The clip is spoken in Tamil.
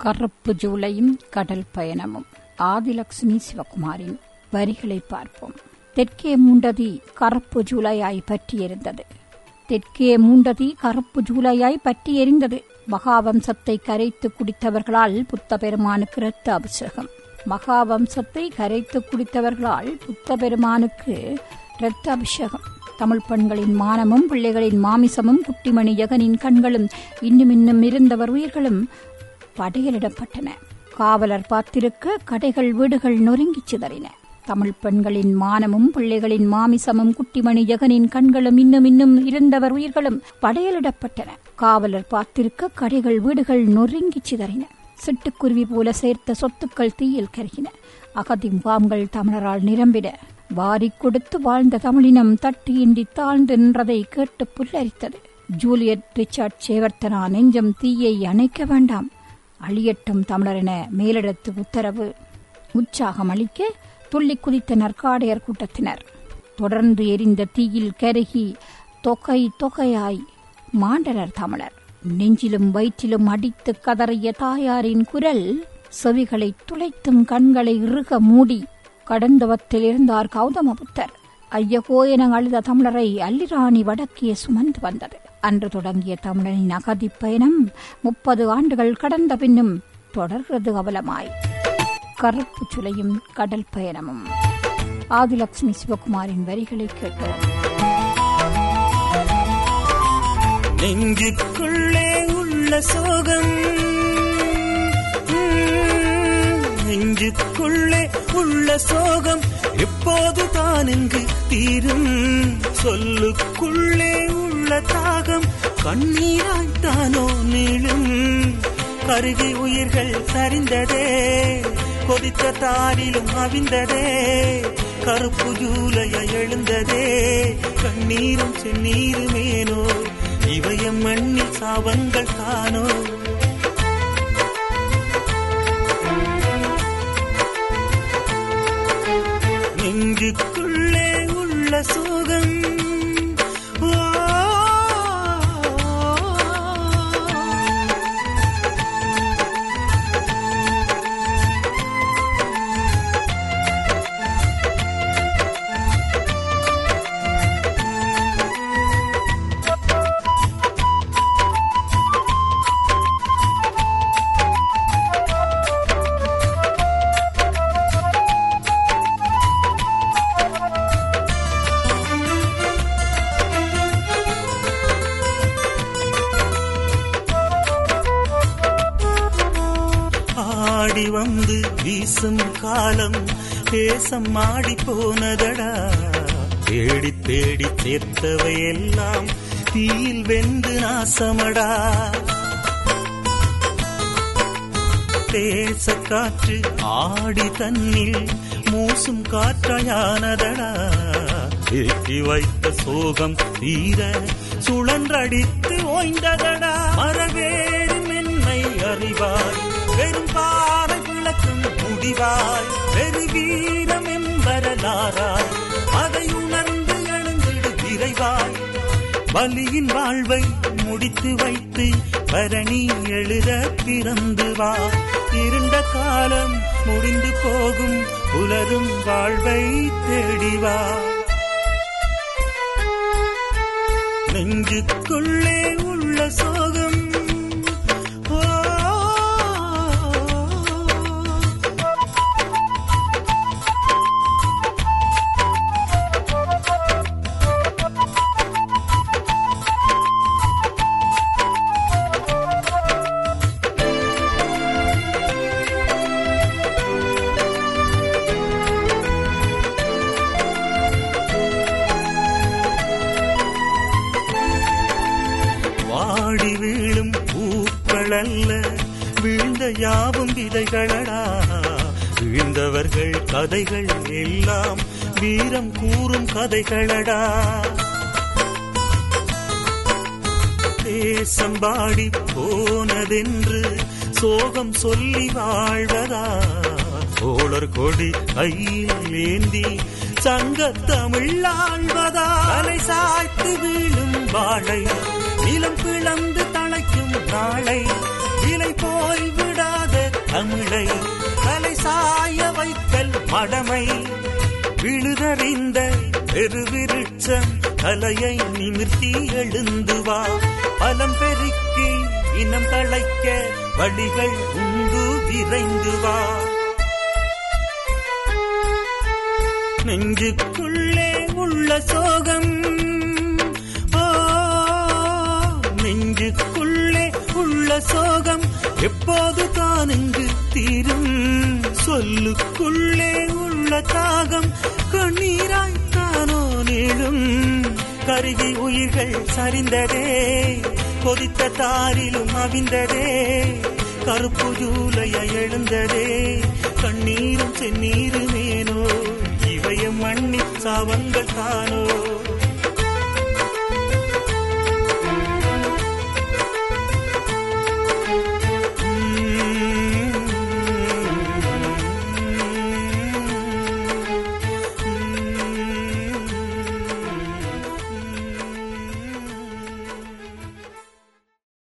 கருப்பு ஜூலையும் கடல் பயணமும் ஆதிலட்சுமி சிவகுமாரின் வரிகளை பார்ப்போம் தெற்கே மூண்டதி கருப்பு ஜூலையாய் பற்றியிருந்தது தெற்கே மூண்டதி கருப்பு ஜூலையாய் பற்றி எரிந்தது மகாவம்சத்தை கரைத்து குடித்தவர்களால் புத்த பெருமானுக்கு இரத்த அபிஷேகம் மகாவம்சத்தை கரைத்து குடித்தவர்களால் புத்த பெருமானுக்கு இரத்த அபிஷேகம் தமிழ் பெண்களின் மானமும் பிள்ளைகளின் மாமிசமும் குட்டிமணி ஜெகனின் கண்களும் இன்னும் இன்னும் இருந்தவர் உயிர்களும் படையலிடப்பட்டன காவலர் பார்த்திருக்க கடைகள் வீடுகள் நொறுங்கிச் சிதறின தமிழ் பெண்களின் மானமும் பிள்ளைகளின் மாமிசமும் குட்டிமணி ஜெகனின் கண்களும் இன்னும் இன்னும் இருந்தவர் உயிர்களும் படையலிடப்பட்டன காவலர் பார்த்திருக்க கடைகள் வீடுகள் நொறுங்கிச் சிதறின சிட்டுக்குருவி போல சேர்த்த சொத்துக்கள் தீயில் கருகின அகதி முகாம்கள் தமிழரால் நிரம்பின வாரிக் கொடுத்து வாழ்ந்த தமிழினம் தட்டியின்றி தாழ்ந்து நின்றதை கேட்டு புல்லரித்தது ஜூலியட் ரிச்சர்ட் சேவர்த்தனா நெஞ்சம் தீயை அணைக்க வேண்டாம் அழியட்டும் தமிழர் என மேலிடத்து உத்தரவு உற்சாகம் அளிக்க துள்ளி குதித்த நற்காடையர் கூட்டத்தினர் தொடர்ந்து எரிந்த தீயில் கருகி தொகை தொகையாய் மாண்டனர் தமிழர் நெஞ்சிலும் வயிற்றிலும் அடித்து கதறிய தாயாரின் குரல் செவிகளை துளைத்தும் கண்களை இறுக மூடி கடந்தவத்தில் இருந்தார் கௌதமபுத்தர் ஐயகோ என அழுத தமிழரை அல்லிராணி வடக்கே சுமந்து வந்தது அன்று தொடங்கிய தமிழனின் அகதி பயணம் முப்பது ஆண்டுகள் கடந்த பின்னும் தொடர்கிறது அவலமாய் கருப்பு சுளையும் கடல் பயணமும் ஆதிலட்சுமி சிவகுமாரின் வரிகளை கேட்டோம் நெஞ்சுக்குள்ளே உள்ள சோகம் உம், நெஞ்சுக்குள்ளே உள்ள சோகம் எப்போது தான் இங்கு தீரும் சொல்லுக்குள்ளே உள்ள தாகம் கண்ணீராய்த்தானோ நீளும் கருகி உயிர்கள் சரிந்ததே கொதித்த தாரிலும் அவிந்ததே கருப்பு ஜூலைய எழுந்ததே கண்ணீரும் செந்நீருமேனோ இவயம் மண்ணில் சாவங்கள் தானோ நெஞ்சுக்குள்ளே உள்ள சோகம் ஓ ஆடி வந்து வீசும் காலம் தேசம் ஆடி போனதடா தேடி தேடி சேர்த்தவை எல்லாம் தீயில் வெந்து நாசமடா தேச காற்று ஆடி தன்னில் மூசும் காற்றாயானதடா ஏற்றி வைத்த சோகம் தீர சுழன்றடித்து ஓய்ந்ததடா மரவேறு மென்மை அறிவாய் வெறும் பாறை விளக்கும் முடிவாய் வெறு வீரம் எம்பரலாராய் அதை உணர்ந்து எழுந்திடு விரைவாய் பலியின் வாழ்வை முடித்து வைத்து பரணி எழுத பிறந்து வா இருண்ட காலம் முடிந்து போகும் புலரும் வாழ்வை தேடிவா நெஞ்சுக்குள்ளே உள்ள சோகம் ஓ வாடி வீழும் பூக்கள் அல்ல வீழ்ந்த யாவும் விதைகளடா வீழ்ந்தவர்கள் கதைகள் எல்லாம் வீரம் கூறும் கதைகளடா தேசம் பாடி போனதென்று சோகம் சொல்லி வாழ்வதா சோழர் கொடி கையில் ஏந்தி சங்க தமிழ் ஆழ்வதா அலை சாய்த்து வீழும் வாழை நிலம் பிளந்து தழைக்கும் நாளை விலை போய் விடாத தமிழை தலை சாய வைத்தல் மடமை விழுதறிந்த பெருவிருட்சம் தலையை நிமிர்த்தி எழுந்து வா பலம் பெருக்கி இனம் தழைக்க வழிகள் உண்டு விரைந்து வா நெஞ்சுக்குள்ளே உள்ள சோகம் ஓ நெஞ்சுக்குள்ளே உள்ள சோகம் எப்போது தான் இங்கு தீரும் சொல்லுக்குள்ளே உள்ள தாகம் கண்ணீராய் தானோ நீளும் கருகி உயிர்கள் சரிந்ததே கொதித்த தாரிலும் அவிந்ததே கருப்பு ஜூலைய எழுந்ததே கண்ணீரும் செந்நீருமேனோ இவையும் மண்ணி சாவங்கள் தானோ